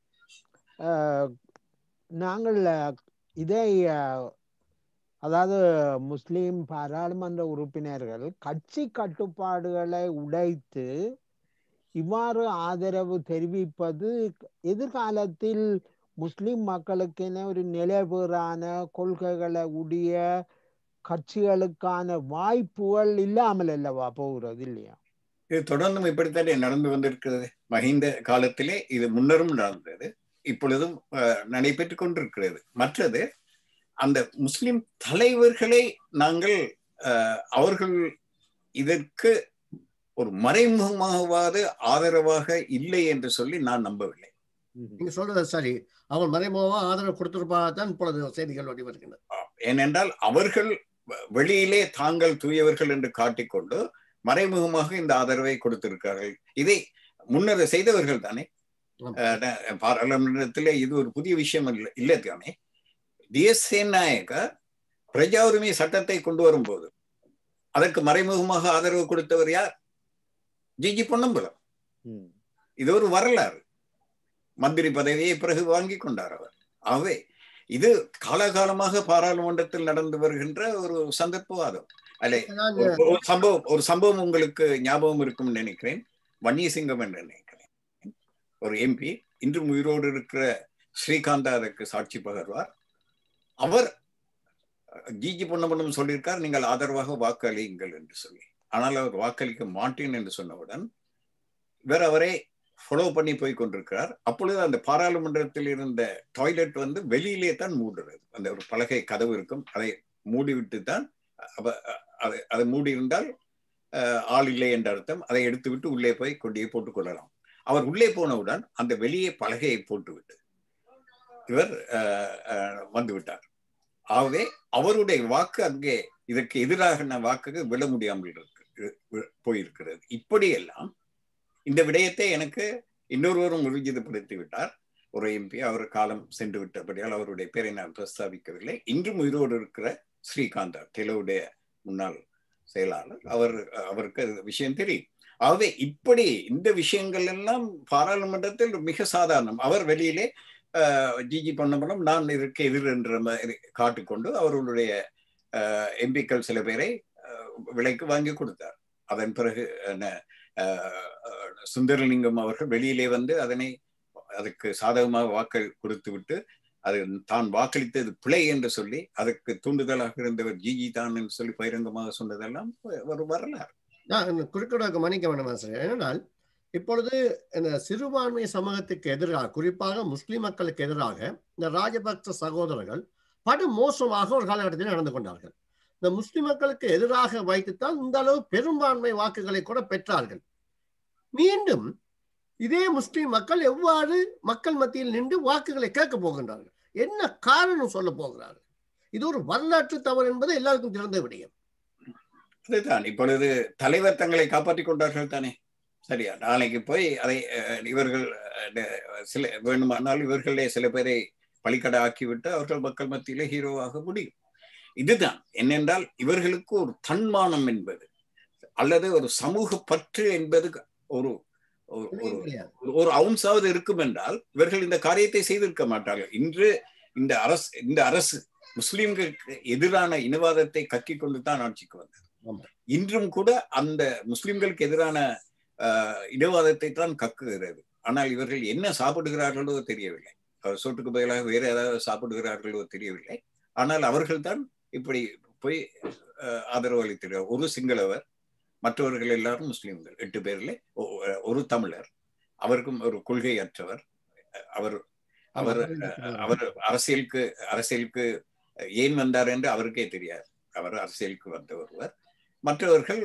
அஹ், நாங்கள் அஹ், இதை அஹ், அதாவது முஸ்லிம் பாராளுமன்ற உறுப்பினர்கள் கட்சி கட்டுப்பாடுகளை உடைத்து இவ்வாறு ஆதரவு தெரிவிப்பது எதிர்காலத்தில் முஸ்லிம் மக்களுக்கென ஒரு நிலைபெறான கொள்கைகளை உடைய கட்சிகளுக்கான வாய்ப்புகள் இல்லாமல் அல்லவா போகிறது இல்லையா இது தொடர்ந்தும் இப்படித்தானே நடந்து வந்திருக்கிறது மஹிந்த காலத்திலே இது முன்னரும் நடந்தது இப்பொழுதும் அஹ், நடைபெற்றுக் கொண்டிருக்கிறது மற்றது அந்த முஸ்லிம் தலைவர்களை நாங்கள் அஹ், அவர்கள் இதற்கு ஒரு மறைமுகமாகவாது ஆதரவாக இல்லை என்று சொல்லி நான் நம்பவில்லை நீங்க சொல்றது சரி அவன் மறைமுகமா ஆதரவு கொடுத்திருப்பாதான் இப்பொழுது செய்திகள் வழி வருகின்றன ஏனென்றால் அவர்கள் வ- வெளியிலே தாங்கள் தூயவர்கள் என்று காட்டிக்கொண்டு மறைமுகமாக இந்த ஆதரவை கொடுத்திருக்கிறார்கள் இதை முன்னர் செய்தவர்கள் தானே ஆமா. அஹ் ந- பாராளுமன்றத்திலே இது ஒரு புதிய விஷயம் இல்லை இல்லை தானே டிஎஸ்ஏ நாயக பிரஜா உரிமை சட்டத்தை கொண்டு வரும்போது அதற்கு மறைமுகமாக ஆதரவு கொடுத்தவர் யார் ஜிஜி பொன்னம்பலம் ம். இது ஒரு வரலாறு மந்திரி பதவியை பிறகு வாங்கி கொண்டார் அவர் ஆகவே இது காலகாலமாக பாராளுமன்றத்தில் நடந்து வருகின்ற ஒரு சந்தர்ப்பவாதம் அல்ல நான் ஒரு ஒரு சம்பவம் ஒரு சம்பவம் உங்களுக்கு ஞாபகம் இருக்கும்னு நினைக்கிறேன் வன்னியசிங்கம் என்று நினைக்கிறேன் ஒரு எம்பி இன்றும் உயிரோடு இருக்கிற ஸ்ரீகாந்தா அதற்கு சாட்சி பகர்வார் அவர் ஜிஜி பொன்னமனம் சொல்லியிருக்கார் நீங்கள் ஆதரவாக வாக்களியுங்கள் என்று சொல்லி ஆனால் அவர் வாக்களிக்க மாட்டேன் என்று சொன்னவுடன் இவர் அவரை ஃபாலோ பண்ணி போய் கொண்டிருக்கிறார் அப்பொழுது அந்த பாராளுமன்றத்தில் இருந்த டாய்லெட் வந்து வெளியிலே தான் மூடுறது அந்த ஒரு பலகை கதவு இருக்கும் அதை மூடிவிட்டு தான் அவ- அதை அதை மூடி இருந்தால் அஹ், ஆள் இல்லை என்ற அர்த்தம் அதை எடுத்துவிட்டு உள்ளே போய் கொண்டே போட்டுக் கொள்ளலாம் அவர் உள்ளே போனவுடன் அந்த வெளியே பலகையை போட்டுவிட்டு இவர் வந்துவிட்டார் ஆகவே அவருடைய வாக்கு அங்கே இதற்கு எதிராக வாக்குக்கு விட முடியாமல் இருக்கு போயிருக்கிறது இப்படியெல்லாம் இந்த விடயத்தை எனக்கு இன்னொருவரும் உறுதிப்படுத்தி விட்டார் ஒரு எம்பி அவர் காலம் சென்று விட்டபடியால் அவருடைய பேரை நான் பிரஸ்தாபிக்கவில்லை இன்றும் உயிரோடு இருக்கிற ஸ்ரீகாந்தா டெலோடைய முன்னாள் செயலாளர் அவர் அவருக்கு அது விஷயம் தெரியும் ஆகவே இப்படி இந்த விஷயங்கள் எல்லாம் பாராளுமன்றத்தில் மிக சாதாரணம் அவர் வெளியிலே ஜிஜி பண்ணபடம் நான் இருக்க எதிர் என்ற மாதிரி காட்டிக்கொண்டு அவர்களுடைய எம்பிக்கள் சில பேரை விலைக்கு வாங்கி கொடுத்தார் அதன் பிறகு சுந்தரலிங்கம் அவர்கள் வெளியிலே வந்து அதனை அதுக்கு சாதகமாக வாக்கு கொடுத்து விட்டு அது தான் வாக்களித்தது பிழை என்று சொல்லி அதுக்கு தூண்டுதலாக இருந்தவர் ஜிஜி தான் என்று சொல்லி பகிரங்கமாக சொன்னதெல்லாம் ஒரு வரலாறு நான் குறுக்கிட மன்னிக்க வேண்டாம் சார் ஏனென்றால் இப்பொழுது இந்த சிறுபான்மை சமூகத்துக்கு எதிராக குறிப்பாக முஸ்லிம் மக்களுக்கு எதிராக இந்த ராஜபக்ச சகோதரர்கள் படு மோசமாக ஒரு காலகட்டத்தில் நடந்து கொண்டார்கள் இந்த முஸ்லிம் மக்களுக்கு எதிராக வைத்துத்தான் இந்த அளவு பெரும்பான்மை வாக்குகளை கூட பெற்றார்கள் மீண்டும் இதே முஸ்லிம் மக்கள் எவ்வாறு மக்கள் மத்தியில் நின்று வாக்குகளை கேட்க போகின்றார்கள் என்ன காரணம் சொல்ல போகிறார்கள் இது ஒரு வரலாற்று தவறு என்பது எல்லாருக்கும் திறந்த விடயம் அதுதான் இப்பொழுது தலைவர் தங்களை காப்பாற்றிக் கொண்டார்கள் தானே சரியா நாளைக்கு போய் அதை இவர்கள் சில வேண்டுமானால் இவர்களே சில பேரை பலிக்கடை ஆக்கிவிட்டு அவர்கள் மக்கள் மத்தியிலே ஹீரோவாக முடியும் இதுதான் என்னென்றால் இவர்களுக்கு ஒரு தன்மானம் என்பது அல்லது ஒரு சமூக பற்று என்பது ஒரு ஒரு அவுன்ஸாவது இருக்கும் என்றால் இவர்கள் இந்த காரியத்தை செய்திருக்க மாட்டார்கள் இன்று இந்த அரசு இந்த அரசு முஸ்லிம்களுக்கு எதிரான இனவாதத்தை கக்கி கொண்டு தான் ஆட்சிக்கு வந்தது இன்றும் கூட அந்த முஸ்லிம்களுக்கு எதிரான இனவாதத்தை தான் கக்குகிறது ஆனால் இவர்கள் என்ன சாப்பிடுகிறார்களோ தெரியவில்லை சோட்டுக்கு பதிலாக வேற ஏதாவது சாப்பிடுகிறார்களோ தெரியவில்லை ஆனால் அவர்கள் தான் இப்படி போய் ஆதரவு அளித்திருக்கிறார் ஒரு சிங்களவர் மற்றவர்கள் எல்லாரும் முஸ்லிம்கள் எட்டு பேர்ல ஒரு தமிழர் அவருக்கும் ஒரு கொள்கையற்றவர் அவர் அவர் அவர் அரசியலுக்கு அரசியலுக்கு ஏன் வந்தார் என்று அவருக்கே தெரியாது அவர் அரசியலுக்கு வந்த ஒருவர் மற்றவர்கள்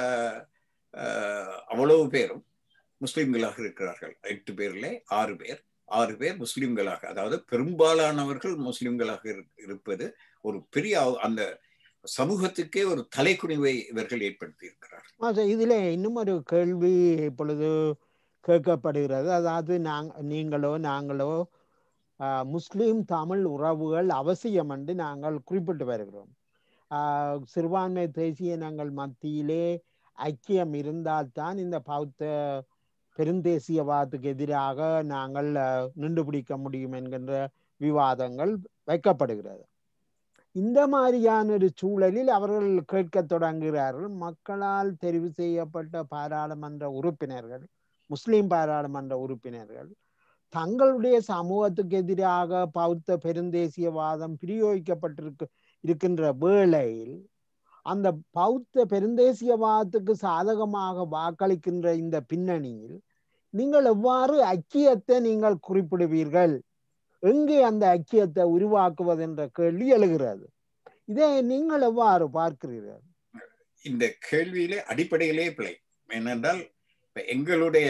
அவ்வளவு பேரும் முஸ்லிம்களாக இருக்கிறார்கள் எட்டு பேர்ல ஆறு பேர் ஆறு பேர் முஸ்லிம்களாக அதாவது பெரும்பாலானவர்கள் முஸ்லிம்களாக இருப்பது ஒரு பெரிய அந்த சமூகத்துக்கே ஒரு தலைக்குனிவை இவர்கள் ஏற்படுத்தி இருக்கிறார்கள் இதுல இன்னும் ஒரு கேள்வி இப்பொழுது கேட்கப்படுகிறது அதாவது நாங் நீங்களோ நாங்களோ முஸ்லீம் தமிழ் உறவுகள் அவசியம் என்று நாங்கள் குறிப்பிட்டு வருகிறோம் சிறுபான்மை தேசிய நாங்கள் மத்தியிலே ஐக்கியம் இருந்தால்தான் இந்த பௌத்த பெருந்தேசியவாதத்துக்கு எதிராக நாங்கள் நின்று பிடிக்க முடியும் என்கின்ற விவாதங்கள் வைக்கப்படுகிறது இந்த மாதிரியான ஒரு சூழலில் அவர்கள் கேட்க தொடங்குகிறார்கள் மக்களால் தெரிவு செய்யப்பட்ட பாராளுமன்ற உறுப்பினர்கள் முஸ்லிம் பாராளுமன்ற உறுப்பினர்கள் தங்களுடைய சமூகத்துக்கு எதிராக பௌத்த பெருந்தேசியவாதம் பிரயோகிக்கப்பட்டிருக்கு இருக்கின்ற வேளையில் அந்த பௌத்த பெருந்தேசியவாதத்துக்கு சாதகமாக வாக்களிக்கின்ற இந்த பின்னணியில் நீங்கள் எவ்வாறு ஐக்கியத்தை நீங்கள் குறிப்பிடுவீர்கள் எங்கே அந்த ஐக்கியத்தை உருவாக்குவது என்ற கேள்வி எழுகிறது இதை நீங்கள் எவ்வாறு பார்க்கிறீர்கள் இந்த கேள்வியிலே அடிப்படையிலே பிழை ஏனென்றால் எங்களுடைய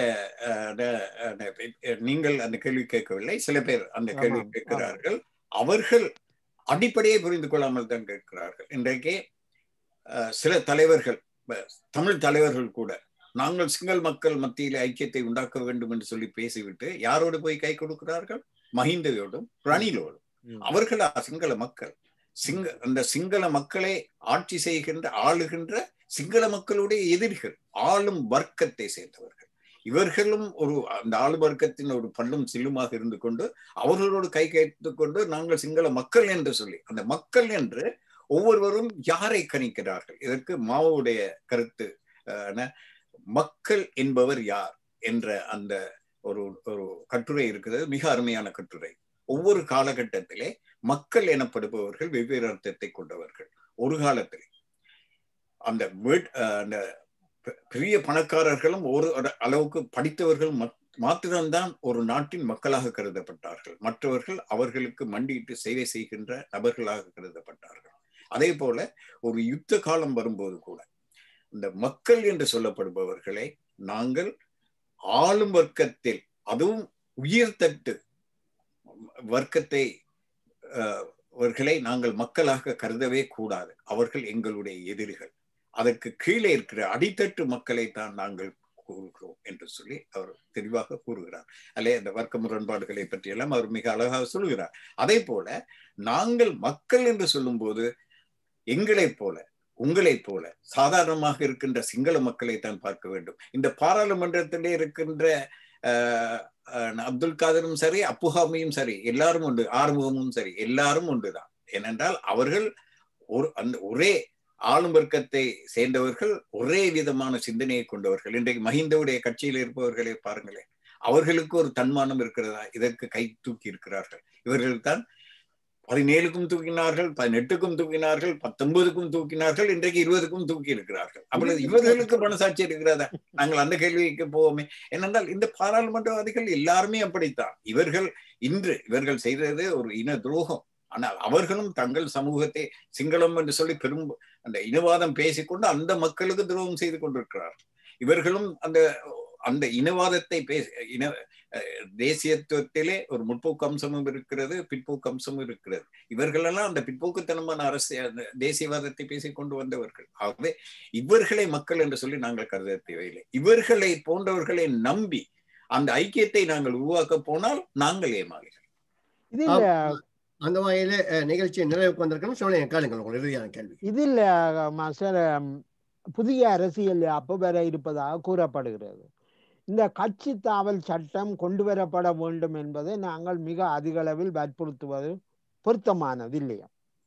நீங்கள் அந்த கேள்வி கேட்கவில்லை சில பேர் அந்த கேள்வி கேட்கிறார்கள் அவர்கள் அடிப்படையை புரிந்து கொள்ளாமல் தான் கேட்கிறார்கள் இன்றைக்கே சில தலைவர்கள் தமிழ் தலைவர்கள் கூட நாங்கள் சிங்கள் மக்கள் மத்தியில் ஐக்கியத்தை உண்டாக்க வேண்டும் என்று சொல்லி பேசிவிட்டு யாரோடு போய் கை கொடுக்கிறார்கள் மஹிந்தவோடும் ரணிலோடும் அவர்களா சிங்கள மக்கள் சிங்க அந்த சிங்கள மக்களை ஆட்சி செய்கின்ற ஆளுகின்ற சிங்கள மக்களுடைய எதிரிகள் ஆளும் வர்க்கத்தை சேர்ந்தவர்கள் இவர்களும் ஒரு அந்த ஆளு வர்க்கத்தின் ஒரு பல்லும் சில்லுமாக இருந்து கொண்டு அவர்களோடு கை கைத்து கொண்டு நாங்கள் சிங்கள மக்கள் என்று சொல்லி அந்த மக்கள் என்று ஒவ்வொருவரும் யாரை கணிக்கிறார்கள் இதற்கு மாவுடைய கருத்து மக்கள் என்பவர் யார் என்ற அந்த ஒரு ஒரு கட்டுரை இருக்கிறது மிக அருமையான கட்டுரை ஒவ்வொரு காலகட்டத்திலே மக்கள் எனப்படுபவர்கள் வெவ்வேறு அர்த்தத்தை கொண்டவர்கள் ஒரு காலத்தில் அந்த அந்த பெரிய பணக்காரர்களும் ஒரு அளவுக்கு படித்தவர்கள் மாத்திரம்தான் ஒரு நாட்டின் மக்களாக கருதப்பட்டார்கள் மற்றவர்கள் அவர்களுக்கு மண்டியிட்டு சேவை செய்கின்ற நபர்களாக கருதப்பட்டார்கள் அதே போல ஒரு யுத்த காலம் வரும்போது கூட இந்த மக்கள் என்று சொல்லப்படுபவர்களை நாங்கள் ஆளும் வர்க்கத்தில் அதுவும் உயர்தட்டு வர்க்கத்தை அஹ், அவர்களை நாங்கள் மக்களாக கருதவே கூடாது அவர்கள் எங்களுடைய எதிரிகள் அதற்கு கீழே இருக்கிற அடித்தட்டு மக்களை தான் நாங்கள் கூறுகிறோம் என்று சொல்லி அவர் தெளிவாக கூறுகிறார் அல்லே அந்த வர்க்க முரண்பாடுகளை பற்றியெல்லாம் அவர் மிக அழகாக சொல்லுகிறார் அதே போல நாங்கள் மக்கள் என்று சொல்லும்போது எங்களைப் போல உங்களைப் போல சாதாரணமாக இருக்கின்ற சிங்கள மக்களை தான் பார்க்க வேண்டும் இந்த பாராளுமன்றத்திலே இருக்கின்ற அஹ், அஹ், அப்துல் காதரும் சரி அப்புஹாமியும் சரி எல்லாரும் உண்டு ஆறுமுகமும் சரி எல்லாரும் உண்டுதான் ஏனென்றால் அவர்கள் ஒரு அந்த ஒரே ஆளும் வர்க்கத்தை சேர்ந்தவர்கள் ஒரே விதமான சிந்தனையை கொண்டவர்கள் இன்றைக்கு மஹிந்தவுடைய கட்சியில் இருப்பவர்களை பாருங்களேன் அவர்களுக்கு ஒரு தன்மானம் இருக்கிறதா இதற்கு கை தூக்கி இருக்கிறார்கள் இவர்கள் தான் பதினேழுக்கும் தூக்கினார்கள் பதினெட்டுக்கும் தூக்கினார்கள் பத்தொன்பதுக்கும் தூக்கினார்கள் இன்றைக்கு இருபதுக்கும் தூக்கி இருக்கிறார்கள் அப்பொழுது இவர்களுக்கு மனசாட்சி இருக்கிறதா நாங்கள் அந்த கேள்விக்கு போவோமே ஏனென்றால் இந்த பாராளுமன்றவாதிகள் எல்லாருமே அப்படித்தான் இவர்கள் இன்று இவர்கள் செய்தது ஒரு இன துரோகம் ஆனால் அவர்களும் தங்கள் சமூகத்தை சிங்களம் என்று சொல்லி பெரும் அந்த இனவாதம் பேசிக்கொண்டு அந்த மக்களுக்கு துரோகம் செய்து கொண்டிருக்கிறார்கள் இவர்களும் அந்த அந்த இனவாதத்தை பேச இன அஹ், தேசியத்துவத்திலே ஒரு முற்போக்கு அம்சமும் இருக்கிறது பிற்போக்கு அம்சமும் இருக்கிறது இவர்களெல்லாம் அந்த பிற்போக்குத்தனமான அரசு அந்த தேசியவாதத்தை பேசிக் கொண்டு வந்தவர்கள் ஆகவே இவர்களை மக்கள் என்று சொல்லி நாங்கள் கருத தேவையில்லை இவர்களை போன்றவர்களை நம்பி அந்த ஐக்கியத்தை நாங்கள் உருவாக்க போனால் நாங்கள் ஏமாளிகள் இதில் அந்த வகையில அஹ், நிகழ்ச்சியை நிறைவுக்கு வந்திருக்கணும் சொல்லுங்க கேளுங்கள் உங்கள் இறுதியான கேள்வி இதில் மாஸ்டர் ம், புதிய அரசியல் அப்போ வர இருப்பதாக கூறப்படுகிறது இந்த கட்சி தாவல் சட்டம் கொண்டு வரப்பட வேண்டும் என்பதை நாங்கள் மிக அதிக அளவில் வற்புறுத்துவது பொருத்தமானது இல்லையா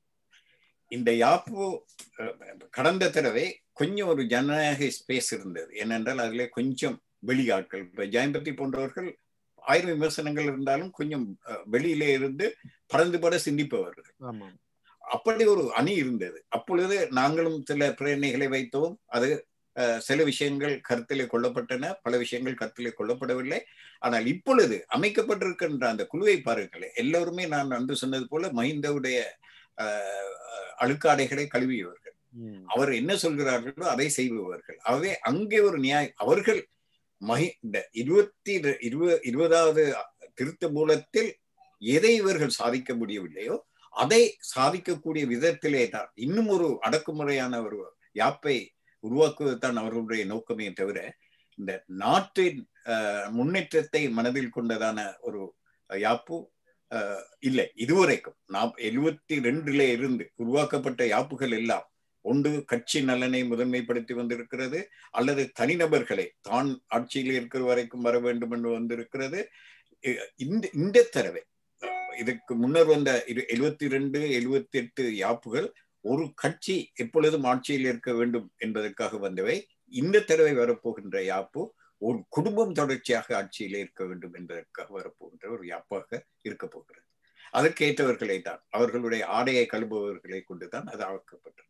இந்த யாப்பு அஹ், கடந்த தடவை கொஞ்சம் ஒரு ஜனநாயக ஸ்பேஸ் இருந்தது ஏனென்றால் அதிலே கொஞ்சம் வெளியாட்கள் இப்ப ஜெயம்பதி போன்றவர்கள் ஆயிரம் விமர்சனங்கள் இருந்தாலும் கொஞ்சம் அஹ், வெளியிலே இருந்து பறந்துபட சிந்திப்பவர்கள் ஆமாம் அப்படி ஒரு அணி இருந்தது அப்பொழுது நாங்களும் சில பிரேரணைகளை வைத்தோம் அது அஹ், சில விஷயங்கள் கருத்திலே கொள்ளப்பட்டன பல விஷயங்கள் கருத்திலே கொள்ளப்படவில்லை ஆனால் இப்பொழுது அமைக்கப்பட்டிருக்கின்ற அந்த குழுவை பாருங்களேன் எல்லோருமே நான் அன்று சொன்னது போல மஹிந்தவுடைய அஹ், அழுக்காடைகளை கழுவியவர்கள் ம். அவர் என்ன சொல்கிறார்களோ அதை செய்பவர்கள் ஆகவே அங்கே ஒரு நியாயம் அவர்கள் மகி இந்த இருபத்தி இரு- இருவ- இருபதாவது திருத்த மூலத்தில் எதை இவர்கள் சாதிக்க முடியவில்லையோ அதை சாதிக்கக்கூடிய விதத்திலே தான் இன்னும் ஒரு அடக்குமுறையான ஒரு யாப்பை உருவாக்குவது தான் அவர்களுடைய நோக்கமே தவிர இந்த நாட்டின் அஹ், முன்னேற்றத்தை மனதில் கொண்டதான ஒரு யாப்பு அஹ், இல்லை இதுவரைக்கும் நாம் எழுபத்தி ரெண்டுல இருந்து உருவாக்கப்பட்ட யாப்புகள் எல்லாம் ஒன்று கட்சி நலனை முதன்மைப்படுத்தி வந்திருக்கிறது அல்லது தனிநபர்களை தான் ஆட்சியில் இருக்கிற வரைக்கும் வர வேண்டும் என்று வந்திருக்கிறது இ- இந்த இந்த தடவை இதுக்கு முன்னர் வந்த எழுபத்தி ரெண்டு எழுபத்தி எட்டு யாப்புகள் ஒரு கட்சி எப்பொழுதும் ஆட்சியில் இருக்க வேண்டும் என்பதற்காக வந்தவை இந்த தடவை வரப்போகின்ற யாப்பு ஒரு குடும்பம் தொடர்ச்சியாக ஆட்சியில் இருக்க வேண்டும் என்பதற்காக வரப்போகின்ற ஒரு யாப்பாக இருக்க போகிறது அதற்கேற்றவர்களை தான் அவர்களுடைய ஆடையை கழுபவர்களை கொண்டுதான் அது ஆக்கப்பட்டிருக்கிறது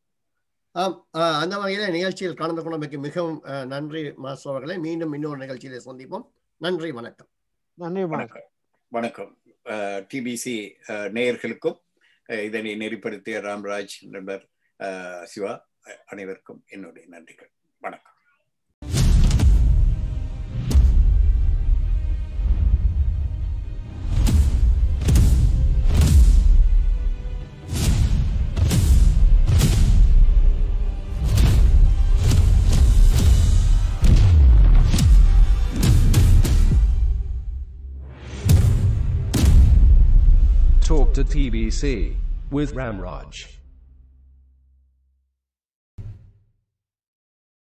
ஆம் அஹ், அந்த வகையில நிகழ்ச்சியில் கலந்து கொண்டமைக்கு மிகவும் அஹ், நன்றி மாஸ்டர் அவர்களை மீண்டும் இன்னொரு நிகழ்ச்சியிலே சந்திப்போம் நன்றி வணக்கம் நன்றி மாஸ்டர் வணக்கம் வணக்கம் டிபிசி நேயர்களுக்கும் அஹ், இதனை நெறிப்படுத்திய ராம்ராஜ் நண்பர் அஹ், சிவா அஹ், அனைவருக்கும் என்னுடைய நன்றிகள் வணக்கம் Talk to TBC with Ramraj.